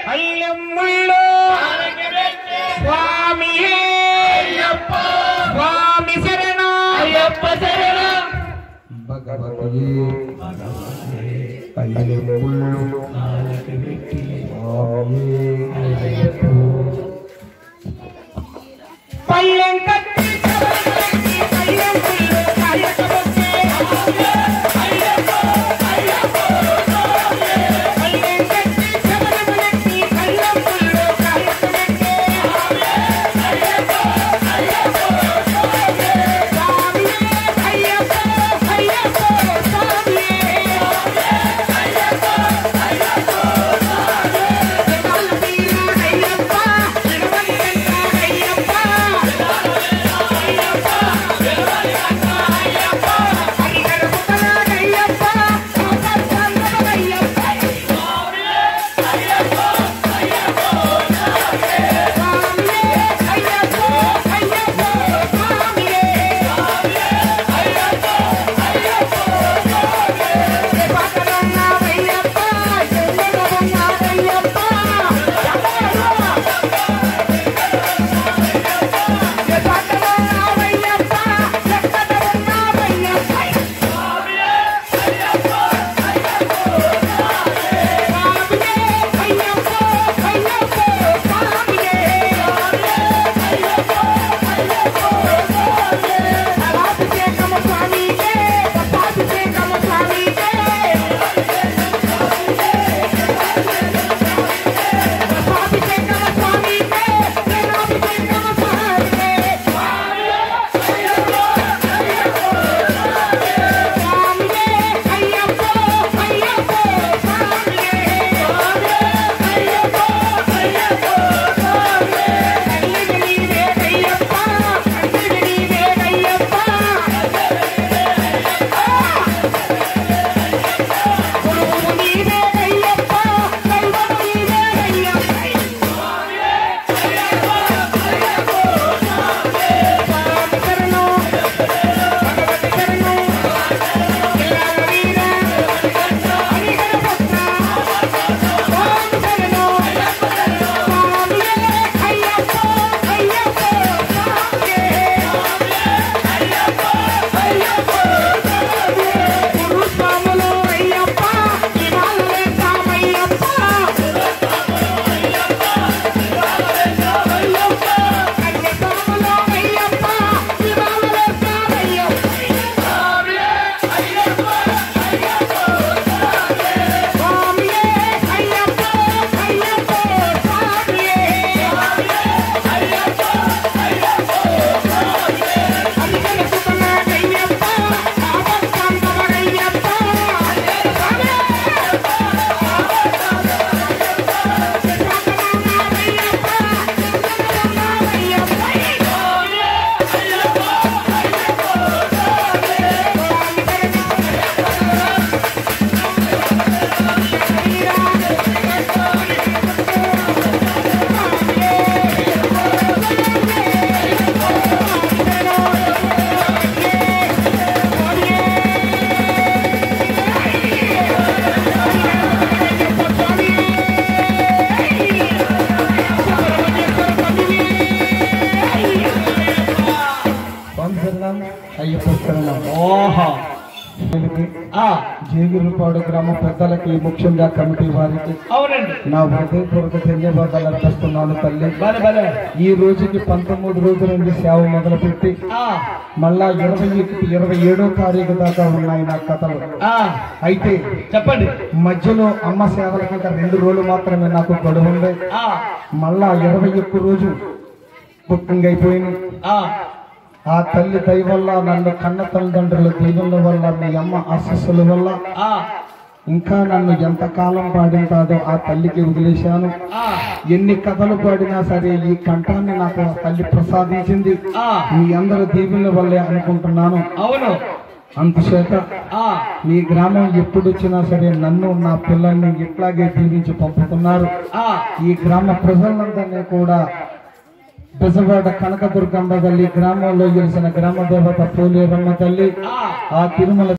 కళ్ళెమ్ముళ్ళు స్వామియే స్వామి శరణం అయ్యప్ప శరణం భగవతియే కళ్ళెముళ్ళు పల్లెం కట్టి కట్టి కళ్ళెమ్ముళ్ళు కాయకబొక్కే పల్లెం కట్టి శబరములెత్తి కళ్ళెమ్ముళ్ళు కాయకబొక్కే స్వామియే అయ్యప్ప అయ్యప్ప స్వామియే స్వామి శరణం అయ్యప్ప శరణం ఓహా ఆ, జేగిరిపాడు గ్రామ పెద్దలకి ముఖ్యంగా కమిటీ వారికి అవునండి నా హృదయపూర్వక ధన్యవాదాలు అర్పిస్తున్నాను తల్లి భలే భలే ఈ రోజుకి పంతొమ్మిది రోజుల నుండి సేవ మొదలుపెట్టి ఆ, మళ్ళా ఇరవై ఒకటి ఇరవై ఏడో తారీఖు దాకా ఉన్నాయి నా కథలు ఆ, అయితే చెప్పండి మధ్యలో అమ్మ సేవలకి ఇంకా రెండు రోజులు మాత్రమే నాకు గడువు ఉంది ఆ, మళ్ళా ఇరవై ఒక్క రోజు బుకింగ్ అయిపోయింది ఆ, ఆ తల్లి దయ వల్ల నన్ను కన్న తల్లిదండ్రుల దీవెనల వల్ల మీ అమ్మ ఆశస్సుల వల్ల ఆ, ఇంకా నన్ను ఎంతకాలం పాడింటాదో ఆ తల్లికి వదిలేశాను ఆ, ఎన్ని కథలు పాడినా సరే ఈ కంఠాన్ని నాకు ఆ తల్లి ప్రసాదించింది ఆ, మీ అందరి దీవెనల వల్లే అనుకుంటున్నాను అవును అందుచేత ఆ, మీ గ్రామం ఎప్పుడు వచ్చినా సరే నన్ను నా పిల్లల్ని ఇట్లాగే దీవించి పంపుతున్నారు ఆ, ఈ గ్రామ ప్రజలందరినీ కూడా బెజవాడ కనకదుర్గమ్మ తల్లి గ్రామంలో గెలిచిన గ్రామ దేవత పోలేరమ్మ తల్లి ఆ, ఆ తిరుమల